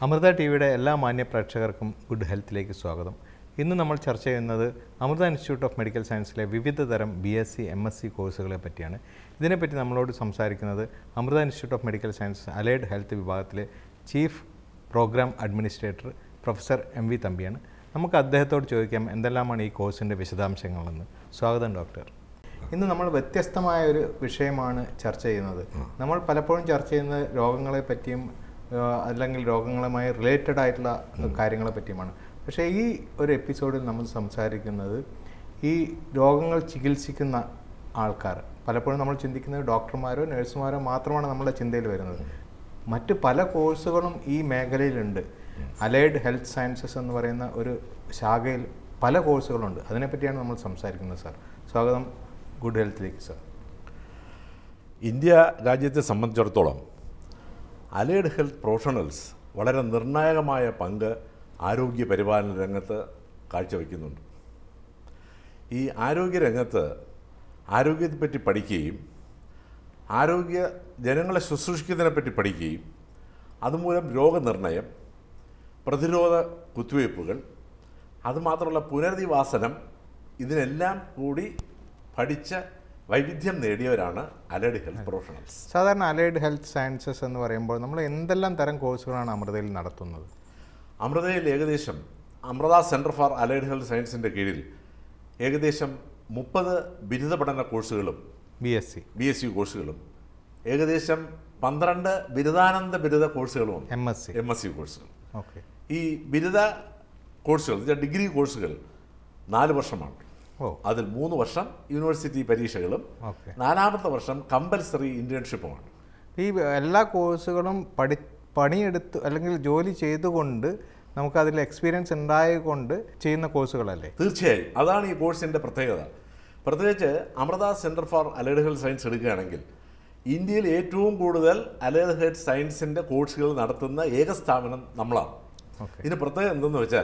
Amrita T വിയുടെ എല്ലാ മാന്യ പ്രേക്ഷകർക്കും ഗുഡ് ഹെൽത്തിലേക്ക് സ്വാഗതം ഇന്ന് നമ്മൾ ചർച്ച ചെയ്യുന്നത് അമൃത ഇൻസ്റ്റിറ്റ്യൂട്ട് ഓഫ് മെഡിക്കൽ സയൻസിലെ വിവിധ തരം B S C M S C കോഴ്സുകളെ പറ്റിയാണ് ഇതിനെപ്പറ്റി നമ്മളോട് സംസാരിക്കുന്നത് Amrita institute of medical science allied health വിഭാഗത്തിലെ chief programme administrator professor M V തമ്പിയാണ് നമുക്ക് അദ്ദേഹത്തോട് ചോദിക്കാം എന്തെല്ലാമാണ് ഈ കോഴ്സിൻ്റെ വിശദാംശങ്ങളെന്ന് സ്വാഗതം ഡോക്ടർ ഇന്ന് നമ്മൾ വ്യത്യസ്തമായ ഒരു വിഷയമാണ് ചർച്ച ചെയ്യുന്നത് നമ്മൾ പലപ്പോഴും ചർച്ച ചെയ്യുന്നത് രോഗങ്ങളെ പറ്റിയും ആ, അല്ലെങ്കിൽ രോഗങ്ങളുമായി റിലേറ്റഡ് ആയിട്ടുള്ള കാര്യങ്ങളെ പറ്റിയുമാണ് പക്ഷേ ഈ ഒരു എപ്പിസോഡിൽ നമ്മൾ സംസാരിക്കുന്നത് ഈ രോഗങ്ങൾ ചികിത്സിക്കുന്ന ആൾക്കാർ പലപ്പോഴും നമ്മൾ ചിന്തിക്കുന്നത് ഡോക്ടർമാരോ നഴ്സുമാരോ മാത്രമാണ് നമ്മുടെ ചിന്തയിൽ വരുന്നത് മറ്റ് പല കോഴ്സുകളും ഈ മേഖലയിലുണ്ട് അലൈഡ് ഹെൽത്ത് സയൻസസ് എന്ന് പറയുന്ന ഒരു ശാഖയിൽ പല കോഴ്സുകളുണ്ട് അതിനെപ്പറ്റിയാണ് നമ്മൾ സംസാരിക്കുന്നത് സാർ സ്വാഗതം ഗുഡ് ഹെൽത്തിലേക്ക് സാർ ഇന്ത്യ രാജ്യത്തെ സംബന്ധിച്ചിടത്തോളം അലൈഡ് ഹെൽത്ത് പ്രൊഫഷണൽസ് വളരെ നിർണായകമായ പങ്ക് ആരോഗ്യ പരിപാലന രംഗത്ത് കാഴ്ചവെക്കുന്നുണ്ട് ഈ ആരോഗ്യ രംഗത്ത് ആരോഗ്യത്തെപ്പറ്റി പഠിക്കുകയും ആരോഗ്യ ജനങ്ങളെ ശുശ്രൂഷിക്കുന്നതിനെപ്പറ്റി പഠിക്കുകയും അതുമൂലം രോഗനിർണയം പ്രതിരോധ കുത്തിവയ്പ്പുകൾ അതുമാത്രമല്ല പുനരധിവാസനം ഇതിനെല്ലാം കൂടി പഠിച്ച വൈവിധ്യം നേടിയവരാണ് അലൈഡ് ഹെൽത്ത് പ്രൊഫഷണൽസ് സാധാരണ അലൈഡ് ഹെൽത്ത് സയൻസസ് എന്ന് പറയുമ്പോൾ നമ്മൾ എന്തെല്ലാം തരം കോഴ്സുകളാണ് അമൃതയിൽ നടത്തുന്നത് അമൃതയിൽ ഏകദേശം Amrita centre for allied health സയൻസിൻ്റെ കീഴിൽ ഏകദേശം മുപ്പത് ബിരുദ പഠന കോഴ്സുകളും B S C B S C കോഴ്സുകളും ഏകദേശം പന്ത്രണ്ട് ബിരുദാനന്ദ ബിരുദ കോഴ്സുകളുമുണ്ട് M S C M S C കോഴ്സുകൾ ഓക്കെ ഈ ബിരുദ കോഴ്സുകൾ എന്ന് വെച്ചാൽ ഡിഗ്രി കോഴ്സുകൾ നാല് വർഷമാണ് ഓ അതിൽ മൂന്ന് വർഷം യൂണിവേഴ്സിറ്റി പരീക്ഷകളും ഓക്കെ നാലാമത്തെ വർഷം കമ്പൽസറി ഇന്റേൺഷിപ്പുമാണ് ഈ എല്ലാ കോഴ്സുകളും പഠി പണിയെടുത്ത് അല്ലെങ്കിൽ ജോലി ചെയ്തുകൊണ്ട് നമുക്ക് അതിൽ എക്സ്പീരിയൻസ് ഉണ്ടായതുകൊണ്ട് ചെയ്യുന്ന കോഴ്സുകളല്ലേ തീർച്ചയായും അതാണ് ഈ കോഴ്സിൻ്റെ പ്രത്യേകത പ്രത്യേകിച്ച് Amrita centre for allied health science എടുക്കുകയാണെങ്കിൽ ഇന്ത്യയിൽ ഏറ്റവും കൂടുതൽ അലൈഡ് ഹെൽത്ത് സയൻസിൻ്റെ കോഴ്സുകൾ നടത്തുന്ന ഏക സ്ഥാപനം നമ്മളാണ് ഓക്കെ ഇതിന് പ്രത്യേകത എന്തെന്ന് വെച്ചാൽ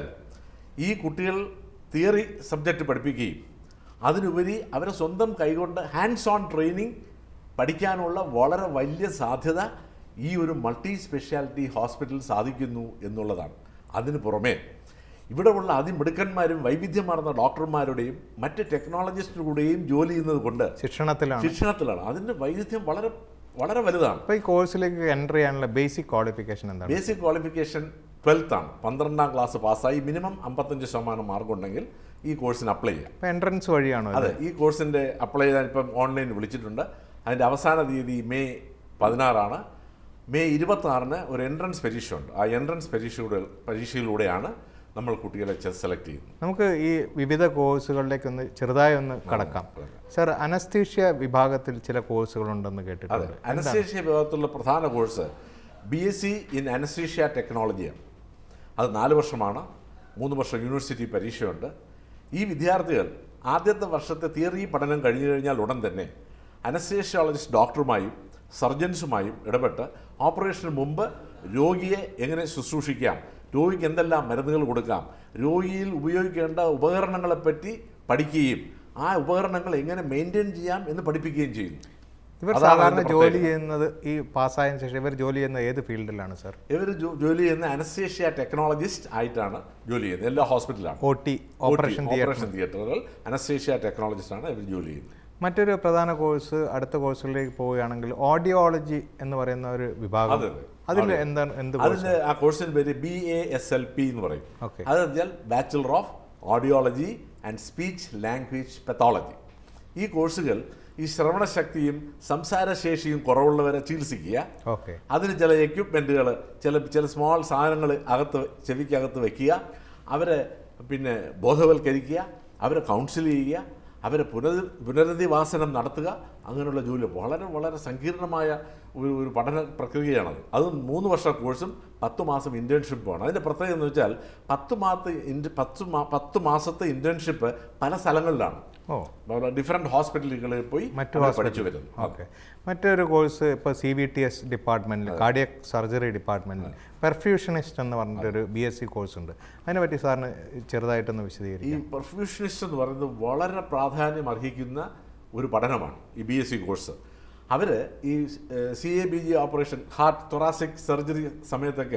ഈ കുട്ടികൾ തിയറി സബ്ജക്റ്റ് പഠിപ്പിക്കുകയും അതിനുപരി അവരെ സ്വന്തം കൈകൊണ്ട് ഹാൻഡ്സ് ഓൺ ട്രെയിനിങ് പഠിക്കാനുള്ള വളരെ വലിയ സാധ്യത ഈ ഒരു മൾട്ടി സ്പെഷ്യാലിറ്റി ഹോസ്പിറ്റൽ സാധിക്കുന്നു എന്നുള്ളതാണ് അതിന് പുറമെ ഇവിടെ ഉള്ള അതിമിടുക്കന്മാരും വൈവിധ്യമാർന്ന ഡോക്ടർമാരുടെയും മറ്റ് ടെക്നോളജിസ്റ്റുകളുടെയും ജോലി ചെയ്യുന്നത് കൊണ്ട് ശിക്ഷണത്തിലാണ് ശിക്ഷണത്തിലാണ് അതിൻ്റെ വൈവിധ്യം വളരെ വളരെ വലുതാണ് അപ്പോൾ ഈ കോഴ്സിലേക്ക് എൻ്റർ ചെയ്യാനുള്ള ബേസിക് ക്വാളിഫിക്കേഷൻ എന്താണ് ബേസിക് ക്വാളിഫിക്കേഷൻ ട്വൽത്ത് ആണ് പന്ത്രണ്ടാം ക്ലാസ് പാസ്സായി മിനിമം അമ്പത്തഞ്ച് ശതമാനം മാർക്ക് ഉണ്ടെങ്കിൽ ഈ കോഴ്സിന് അപ്ലൈ ചെയ്യാം അപ്പോൾ എൻട്രൻസ് വഴിയാണോ ഇത്? അതെ ഈ കോഴ്സിൻ്റെ അപ്ലൈ ചെയ്യാൻ ഇപ്പം ഓൺലൈൻ വിളിച്ചിട്ടുണ്ട് അതിൻ്റെ അവസാന തീയതി മെയ് പതിനാറാണ് മെയ് ഇരുപത്താറിന് ഒരു എൻട്രൻസ് പരീക്ഷ ഉണ്ട് ആ എൻട്രൻസ് പരീക്ഷയുടെ പരീക്ഷയിലൂടെയാണ് നമ്മൾ കുട്ടികളെ സെലക്ട് ചെയ്യുന്നത് നമുക്ക് ഈ വിവിധ കോഴ്സുകളിലേക്ക് ഒന്ന് ചെറുതായി ഒന്ന് കടക്കാം സർ അനസ്തീഷ്യ വിഭാഗത്തിൽ ചില കോഴ്സുകളുണ്ടെന്ന് അതെ കേട്ടിട്ടുണ്ട് അനസ്തേഷ്യ വിഭാഗത്തിലുള്ള പ്രധാന course B S C in anaesthesia ടെക്നോളജിയാണ് അത് നാല് വർഷമാണ് മൂന്ന് വർഷം യൂണിവേഴ്സിറ്റി പരീക്ഷയുണ്ട് ഈ വിദ്യാർത്ഥികൾ ആദ്യത്തെ വർഷത്തെ തിയറി പഠനം കഴിഞ്ഞു കഴിഞ്ഞാൽ ഉടൻ തന്നെ അനസ്തേഷ്യോളജിസ്റ്റ് ഡോക്ടറുമായും സർജൻസുമായും ഇടപെട്ട് ഓപ്പറേഷന് മുമ്പ് രോഗിയെ എങ്ങനെ ശുശ്രൂഷിക്കാം രോഗിക്ക് എന്തെല്ലാം മരുന്നുകൾ കൊടുക്കാം രോഗിയിൽ ഉപയോഗിക്കേണ്ട ഉപകരണങ്ങളെപ്പറ്റി പഠിക്കുകയും ആ ഉപകരണങ്ങൾ എങ്ങനെ മെയിൻറ്റെയിൻ ചെയ്യാം എന്ന് പഠിപ്പിക്കുകയും ചെയ്യുന്നു ഇവർ അതാണ് സാധാരണ അതിന്റെ ജോലി പ്രത്യേകത. ചെയ്യുന്നത് ഈ പാസ്സായതിനു ശേഷം ഇവർ ജോലി ചെയ്യുന്നത് ഏത് ഫീൽഡിലാണ് സർ ഇവർ ജോലി ചെയ്യുന്ന അനസ്തേഷ്യ ടെക്നോളജിസ്റ്റ് ആയിട്ടാണ് ജോലി ചെയ്യുന്നത് എല്ലാ ഹോസ്പിറ്റലാണ് O T operation theatre operation തിയേറ്ററുകൾ അനസ്തേഷ്യ ടെക്നോളജിസ്റ്റ് ആണ് ഇവർ ജോലി ചെയ്യുന്നത് മറ്റൊരു പ്രധാന കോഴ്സ് അടുത്ത കോഴ്സുകളിലേക്ക് പോവുകയാണെങ്കിൽ ഓഡിയോളജി എന്ന് പറയുന്ന ഒരു വിഭാഗം അതെ, അതെ. അതിൽ എന്താണ് എന്ത് കോഴ്സ് അതിന്റെ ആ കോഴ്സിന്റെ പേര് B A S L P എന്ന് പറയും ഓക്കെ അത് വെച്ചാൽ bachelor of audiology and speech language pathology ഈ കോഴ്സുകൾ ഈ ശ്രവണശക്തിയും സംസാരശേഷിയും കുറവുള്ളവരെ ചികിത്സിക്കുക ഓക്കെ അതിന് ചില എക്യുപ്മെൻറ്റുകൾ ചില ചില സ്മോൾ സാധനങ്ങൾ അകത്ത് ചെവിക്കകത്ത് വെക്കുക അവരെ പിന്നെ ബോധവൽക്കരിക്കുക അവരെ കൗൺസിൽ ചെയ്യുക അവരെ പുനർ പുനരധിവാസനം നടത്തുക അങ്ങനെയുള്ള ജോലി വളരെ വളരെ സങ്കീർണമായ ഒരു ഒരു പഠന പ്രക്രിയയാണത് അത് മൂന്ന് വർഷ കോഴ്സും പത്ത് മാസം ഇൻറ്റേൺഷിപ്പുമാണ് അതിൻ്റെ പ്രത്യേകത എന്ന് വെച്ചാൽ പത്ത് മാസത്തെ ഇൻറ്റ് പത്ത് മാ പത്ത് മാസത്തെ ഇൻറ്റേൺഷിപ്പ് പല സ്ഥലങ്ങളിലാണ് ഓ ഡിഫറെൻറ്റ് ഹോസ്പിറ്റലുകളിൽ പോയി മറ്റു അവർ പഠിച്ചു വരുന്നു ഓക്കെ മറ്റൊരു കോഴ്സ് ഇപ്പോൾ സി ബി ടി എസ് ഡിപ്പാർട്ട്മെൻറ്റിൽ കാർഡിയക് സർജറി ഡിപ്പാർട്ട്മെൻറ്റിൽ പെർഫ്യൂഷനിസ്റ്റ് എന്ന് പറഞ്ഞിട്ടൊരു ബി എസ് സി കോഴ്സ് ഉണ്ട് അതിനെപ്പറ്റി സാറിന് ചെറുതായിട്ടൊന്ന് ഈ വിശദീകരിക്കും പെർഫ്യൂഷനിസ്റ്റ് എന്ന് പറയുന്നത് വളരെ പ്രാധാന്യം അർഹിക്കുന്ന ഒരു പഠനമാണ് ഈ ബി എസ് സി കോഴ്സ് അവർ ഈ C A B G operation heart thoracic surgery സമയത്തൊക്കെ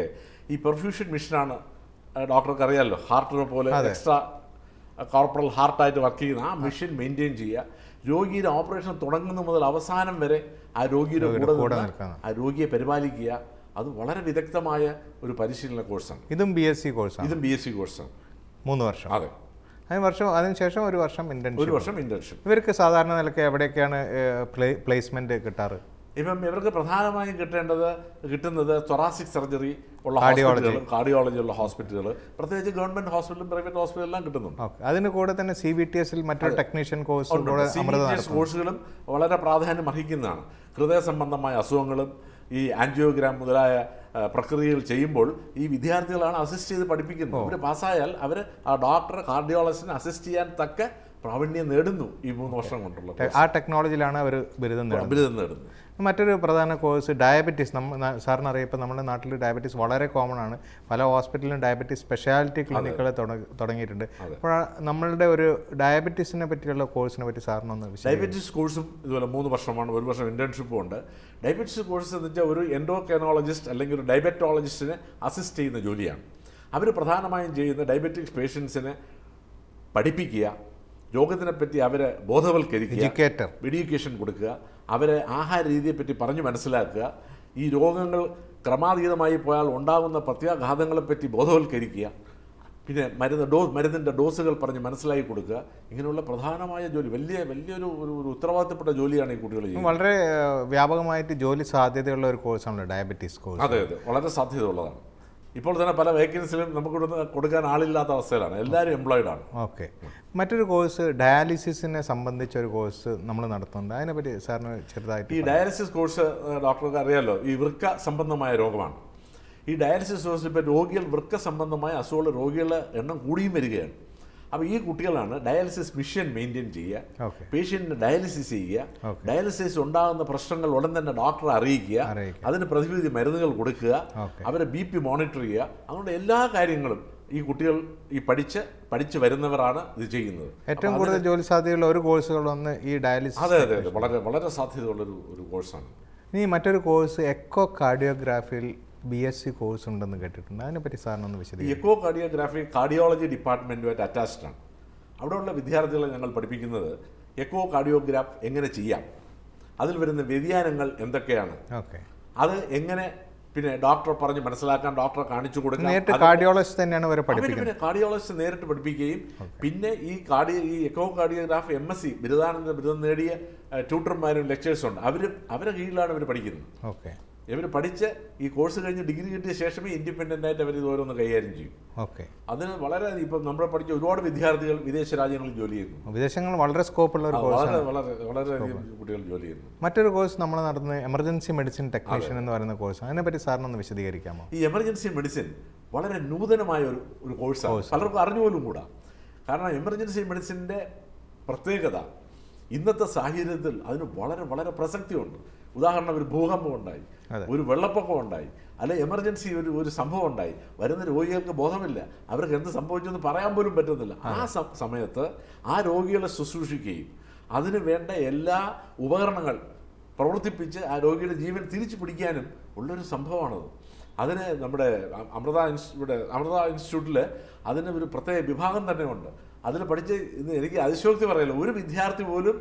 ഈ പെർഫ്യൂഷൻ മിഷനാണ് ഡോക്ടർക്ക് അറിയാമല്ലോ ഹാർട്ടിനെ പോലെ എക്സ്ട്രാ കോർപ്പറൽ ഹാർട്ടായിട്ട് വർക്ക് ചെയ്യുന്ന ആ മിഷൻ മെയിൻറ്റെയിൻ ചെയ്യുക രോഗിയുടെ ഓപ്പറേഷൻ തുടങ്ങുന്ന മുതൽ അവസാനം വരെ ആ രോഗിയുടെ കൂടെ കൂടെ നിന്ന് നിൽക്കണം. ആ രോഗിയെ പരിപാലിക്കുക അത് വളരെ വിദഗ്ധമായ ഒരു പരിശീലന കോഴ്സാണ് ഇതും ബി എസ് സി കോഴ്സാണ് ഇതും ബി എസ് സി കോഴ്സാണ് മൂന്ന് വർഷം അതെ അതിന് വർഷം അതിനുശേഷം ഒരു വർഷം ഒരു ഇന്റേൺഷിപ്പ് വർഷം ഇന്റേൺഷിപ്പ് ഇവർക്ക് സാധാരണ നിലയ്ക്ക് എവിടെയൊക്കെയാണ് പ്ലേസ്മെന്റ് കിട്ടാറ് ഇപ്പം ഇവർക്ക് പ്രധാനമായും കിട്ടേണ്ടത് കിട്ടുന്നത് തൊറാസിക് സർജറി ഉള്ള Cardiology. ഹോസ്പിറ്റലുകൾ കാർഡിയോളജി ഉള്ള ഹോസ്പിറ്റലുകൾ പ്രത്യേകിച്ച് ഗവൺമെന്റ് ഹോസ്പിറ്റലും പ്രൈവറ്റ് ഹോസ്പിറ്റലും എല്ലാം കിട്ടുന്നുണ്ട് ഓക്കെ അതിന് കൂടെ തന്നെ സി ബി ടി എസിൽ മറ്റൊരു ടെക്നീഷ്യൻ കോഴ്സ് ഉണ്ട്. കൂടെ CBTS അമൃത നടത്തുന്നു കോഴ്സുകളും വളരെ പ്രാധാന്യം അർഹിക്കുന്നതാണ് ഹൃദയ സംബന്ധമായ അസുഖങ്ങളും ഈ ആൻജിയോഗ്രാം മുതലായ ആ, പ്രക്രിയകൾ ചെയ്യുമ്പോൾ ഈ വിദ്യാർത്ഥികളാണ് അസിസ്റ്റ് ചെയ്ത് പഠിപ്പിക്കുന്നത് അവർ പാസ്സായാൽ അവർ ആ ഡോക്ടറെ കാർഡിയോളജിസ്റ്റിനെ അസിസ്റ്റ് ചെയ്യാൻ തക്ക പ്രാവീണ്യം നേടുന്നു ഈ മൂന്ന് വർഷം കൊണ്ടുള്ള ടെ- ആ ടെക്നോളജിയിലാണ് അവർ ബിരുദം നേടുന്നത് ബിരുദം നേടുന്നു മറ്റൊരു പ്രധാന കോഴ്സ് ഡയബറ്റീസ് നമ്മൾ സാറിന് അറിയപ്പോൾ നമ്മുടെ നാട്ടിൽ ഡയബറ്റീസ് വളരെ കോമൺ ആണ് പല ഹോസ്പിറ്റലിലും ഡയബറ്റീസ് സ്പെഷ്യാലിറ്റി ക്ലിനിക്കുകൾ തുടങ്ങിയിട്ടുണ്ട് അപ്പോൾ നമ്മളുടെ ഒരു ഡയബറ്റീസിനെ പറ്റിയുള്ള കോഴ്സിനെ പറ്റി സാറിനൊന്ന് വിശദീകരിക്കാം ഡയബറ്റീസ് കോഴ്സും ഇതുപോലെ മൂന്ന് വർഷമാണ് ഒരു വർഷം ഇന്റേൺഷിപ്പും ഉണ്ട് ഡയബറ്റീസ് കോഴ്സ് എന്ന് വെച്ചാൽ ഒരു എൻഡോകൈനോളജിസ്റ്റ് അല്ലെങ്കിൽ ഒരു ഡയബറ്റോളജിസ്റ്റിനെ അസിസ്റ്റ് ചെയ്യുന്ന ജോലിയാണ് അവർ പ്രധാനമായും ചെയ്യുന്ന ഡയബറ്റിക് പേഷ്യൻസിനെ പഠിപ്പിക്കുക രോഗത്തിനെപ്പറ്റി അവരെ ബോധവൽക്കരിക്കുക എഡ്യൂക്കേറ്റർ എഡ്യൂക്കേഷൻ കൊടുക്കുക അവരെ ആഹാര രീതിയെപ്പറ്റി പറഞ്ഞു മനസ്സിലാക്കുക ഈ രോഗങ്ങൾ ക്രമാതീതമായി പോയാൽ ഉണ്ടാകുന്ന പ്രത്യാഘാതങ്ങളെപ്പറ്റി ബോധവൽക്കരിക്കുക പിന്നെ മരുന്ന് ഡോ മരുന്നിൻ്റെ ഡോസുകൾ പറഞ്ഞ് മനസ്സിലാക്കി കൊടുക്കുക ഇങ്ങനെയുള്ള പ്രധാനമായ ജോലി വലിയ വലിയൊരു ഒരു ഒരു ഉത്തരവാദിത്തപ്പെട്ട ജോലിയാണ് ഈ കുട്ടികൾ ചെയ്യുന്നത് വളരെ ഏഹ്, വ്യാപകമായിട്ട് ജോലി സാധ്യതയുള്ള ഒരു കോഴ്സാണല്ലോ ഡയബറ്റീസ് കോഴ്സ് അതെ അതെ വളരെ സാധ്യതയുള്ളതാണ് ഇപ്പോൾ തന്നെ പല വേക്കൻസിലും നമുക്ക് ഇവിടുന്ന് കൊടുക്കാൻ ആളില്ലാത്ത അവസ്ഥയിലാണ് എല്ലാവരും എംപ്ലോയിഡ് ആണ് ഓക്കെ മറ്റൊരു കോഴ്സ് ഡയാലിസിസിനെ സംബന്ധിച്ച ഒരു കോഴ്സ് നമ്മൾ നടത്തുന്നുണ്ട് അതിനെപ്പറ്റി സാറിന് ചെറുതായിട്ട് ഈ ഡയാലിസിസ് കോഴ്സ് ഏഹ്, ഡോക്ടർക്ക് അറിയാലോ ഈ വൃക്ക സംബന്ധമായ രോഗമാണ് ഈ ഡയാലിസിസ് കോഴ്സിൽ ഇപ്പോൾ രോഗികൾ വൃക്ക സംബന്ധമായ അസുഖമുള്ള അറിയാലോ എണ്ണം കൂടിയും വരികയാണ് അപ്പോൾ ഈ കുട്ടികളാണ് ഡയാലിസിസ് മിഷൻ മെയിൻറ്റെയിൻ ചെയ്യുക ഓക്കെ പേഷ്യൻറ്റിന് ഡയാലിസിസ് ചെയ്യുക Okay. ഡയാലിസിസ് ഉണ്ടാകുന്ന പ്രശ്നങ്ങൾ ഉടൻ തന്നെ ഡോക്ടറെ അറിയിക്കുക അറിയിക്കുക. അതിന് പ്രതിവിധി മരുന്നുകൾ കൊടുക്കുക Okay. അവരെ ബി പി മോണിറ്റർ ചെയ്യുക അതുകൊണ്ട് എല്ലാ കാര്യങ്ങളും ഈ കുട്ടികൾ ഈ പഠിച്ച് പഠിച്ച് വരുന്നവരാണ് ഇത് ചെയ്യുന്നത് ഏറ്റവും കൂടുതൽ ജോലി സാധ്യതയുള്ള ഒരു കോഴ്സുകളൊന്ന് ഈ ഡയാലിസിസ് അതെ അതെ അതെ വളരെ വളരെ സാധ്യതയുള്ളൊരു ഒരു കോഴ്സാണ് ഇനി മറ്റൊരു കോഴ്സ് എക്കോ കാർഡിയോഗ്രാഫിയിൽ ബി എസ് സി കോഴ്സ് ഉണ്ടെന്ന് കേട്ടിട്ടുണ്ട് അതിനെപ്പറ്റി സാറിനൊന്ന് ഈ വിശദീകരിക്കും എക്കോ കാർഡിയോഗ്രാഫി കാർഡിയോളജി ഡിപ്പാർട്ട്മെൻറ്റുമായിട്ട് അറ്റാച്ച്ഡ് ആണ് അവിടെയുള്ള വിദ്യാർത്ഥികളെ ഞങ്ങൾ പഠിപ്പിക്കുന്നത് എക്കോ കാർഡിയോഗ്രാഫ് എങ്ങനെ ചെയ്യാം അതിൽ വരുന്ന വ്യതിയാനങ്ങൾ എന്തൊക്കെയാണ് ഓക്കെ അത് എങ്ങനെ പിന്നെ ഡോക്ടറെ പറഞ്ഞ് മനസ്സിലാക്കാൻ ഡോക്ടറെ കാണിച്ചു കൊടുക്കാം നേരിട്ട് അത് കാർഡിയോളജിസ്റ്റ് തന്നെയാണ് ഇവരെ പിന്നെ പഠിപ്പിക്കുന്നത് പിന്നെ കാർഡിയോളജിസ്റ്റ് നേരിട്ട് പഠിപ്പിക്കുകയും പിന്നെ ഈ കാർഡിയോ ഈ echocardiograph M S C ബിരുദാനന്ദ ബിരുദം നേടിയ ട്യൂട്ടർമാരും ലെക്ചേഴ്സും ഉണ്ട് അവർ അവരുടെ കീഴിലാണ് ഇവർ പഠിക്കുന്നത് ഓക്കെ ഇവർ പഠിച്ച് ഈ കോഴ്സ് കഴിഞ്ഞ് ഡിഗ്രി കിട്ടിയ ശേഷമേ ഇൻഡിപെൻഡൻ്റ് ആയിട്ട് അവർ ഇത് ഓരോന്ന് കൈകാര്യം ചെയ്യും ഓക്കെ അതിന് വളരെ ഇപ്പം നമ്മൾ പഠിച്ച ഒരുപാട് വിദ്യാർത്ഥികൾ വിദേശ രാജ്യങ്ങളിൽ ജോലി ചെയ്യുന്നു വിദേശങ്ങളിൽ വളരെ സ്കോപ്പുള്ള ഒരു ആ, കോഴ്സാണ് വളരെ വളരെ വളരെയധികം കുട്ടികൾ ജോലി ചെയ്യുന്നു മറ്റൊരു കോഴ്സ് നമ്മൾ നടത്തുന്നത് എമർജൻസി മെഡിസിൻ ടെക്നീഷ്യൻ എന്ന് പറയുന്ന കോഴ്സ് അതിനെപ്പറ്റി സാറിനൊന്ന് വിശദീകരിക്കാമോ ഈ എമർജൻസി മെഡിസിൻ വളരെ നൂതനമായ ഒരു ഒരു കോഴ്സാണ് പലർക്കും അറിഞ്ഞുപോലും കൂടാ കാരണം എമർജൻസി മെഡിസിൻ്റെ പ്രത്യേകത ഇന്നത്തെ സാഹചര്യത്തിൽ അതിന് വളരെ വളരെ പ്രസക്തിയുണ്ട് ഉദാഹരണം ഒരു ഭൂകമ്പം ഉണ്ടായി അതെ. ഒരു വെള്ളപ്പൊക്കം ഉണ്ടായി അല്ലെ എമർജൻസി ഒരു ഒരു സംഭവം ഉണ്ടായി വരുന്ന രോഗികൾക്ക് ബോധമില്ല അവർക്ക് എന്ത് സംഭവിച്ചെന്ന് പറയാൻ പോലും പറ്റുന്നില്ല ആ സ- സമയത്ത് ആ രോഗികളെ ശുശ്രൂഷിക്കുകയും അതിന് വേണ്ട എല്ലാ ഉപകരണങ്ങൾ പ്രവർത്തിപ്പിച്ച് ആ രോഗിയുടെ ജീവൻ തിരിച്ചു പിടിക്കാനും ഉള്ളൊരു സംഭവമാണത് അതിന് നമ്മുടെ അ- അമൃത ഇൻസ് ഇവിടെ അമൃത ഇൻസ്റ്റിറ്റ്യൂട്ടിൽ അതിന് ഒരു പ്രത്യേക വിഭാഗം തന്നെ ഉണ്ട് അതിൽ പഠിച്ച് ഇത് എനിക്ക് അതിശോക്തി പറയല്ലോ ഒരു വിദ്യാർത്ഥി പോലും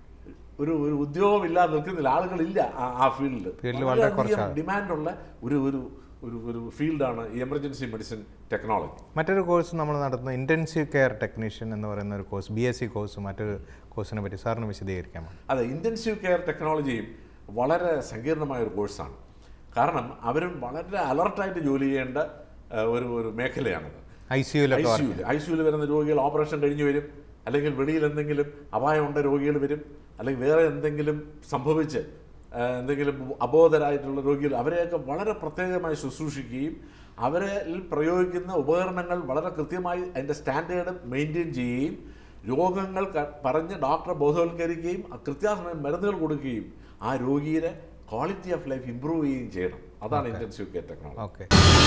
ഒരു ഒരു ഉദ്യോഗമില്ലാതെ നിൽക്കുന്നില്ല ആളുകളില്ല ആ- ആ ഫീൽഡിൽ ഫീൽഡിൽ വളരെ കുറച്ചാണ്. ഡിമാൻഡുള്ള ഒരു ഒരു ഒരു ഒരു ഫീൽഡാണ് ഈ എമർജൻസി മെഡിസിൻ ടെക്നോളജി മറ്റൊരു കോഴ്സ് നമ്മൾ നടത്തുന്ന ഇൻറ്റൻസീവ് കെയർ ടെക്നീഷ്യൻ എന്ന് പറയുന്ന ഒരു course B S C course മറ്റൊരു കോഴ്സിനെ പറ്റി സാറിന് വിശദീകരിക്കാമോ അതെ ഇൻറ്റൻസീവ് കെയർ ടെക്നോളജിയും വളരെ സങ്കീർണമായ ഒരു കോഴ്സാണ് കാരണം അവരും വളരെ അലർട്ടായിട്ട് ജോലി ചെയ്യേണ്ട ആ, ഒരു ഒരു മേഖലയാണത് ഐ ഐ സിയുലൊക്കെ സിയുല് ഐ സിയുല് വരുന്ന രോഗികൾ ഓപ്പറേഷൻ കഴിഞ്ഞ് വരും അല്ലെങ്കിൽ വെളിയിൽ എന്തെങ്കിലും അപായമുണ്ട രോഗികൾ വരും അല്ലെങ്കിൽ വേറെ എന്തെങ്കിലും സംഭവിച്ച് ആ, എന്തെങ്കിലും അബോധരായിട്ടുള്ള രോഗികൾ അവരെയൊക്കെ വളരെ പ്രത്യേകമായി ശുശ്രൂഷിക്കുകയും അവരിൽ പ്രയോഗിക്കുന്ന ഉപകരണങ്ങൾ വളരെ കൃത്യമായി അതിൻ്റെ സ്റ്റാൻഡേർഡ് മെയിൻറ്റെയിൻ ചെയ്യുകയും രോഗങ്ങൾ ക- പറഞ്ഞ് ഡോക്ടറെ ബോധവൽക്കരിക്കുകയും ആ കൃത്യാസമയം മരുന്നുകൾ കൊടുക്കുകയും ആ രോഗിയുടെ ക്വാളിറ്റി ഓഫ് ലൈഫ് ഇമ്പ്രൂവ് ചെയ്യുകയും ചെയ്യണം അതാണ് ഇൻറ്റൻസീവ് കെയർ ടെക്നോളജി ഓക്കെ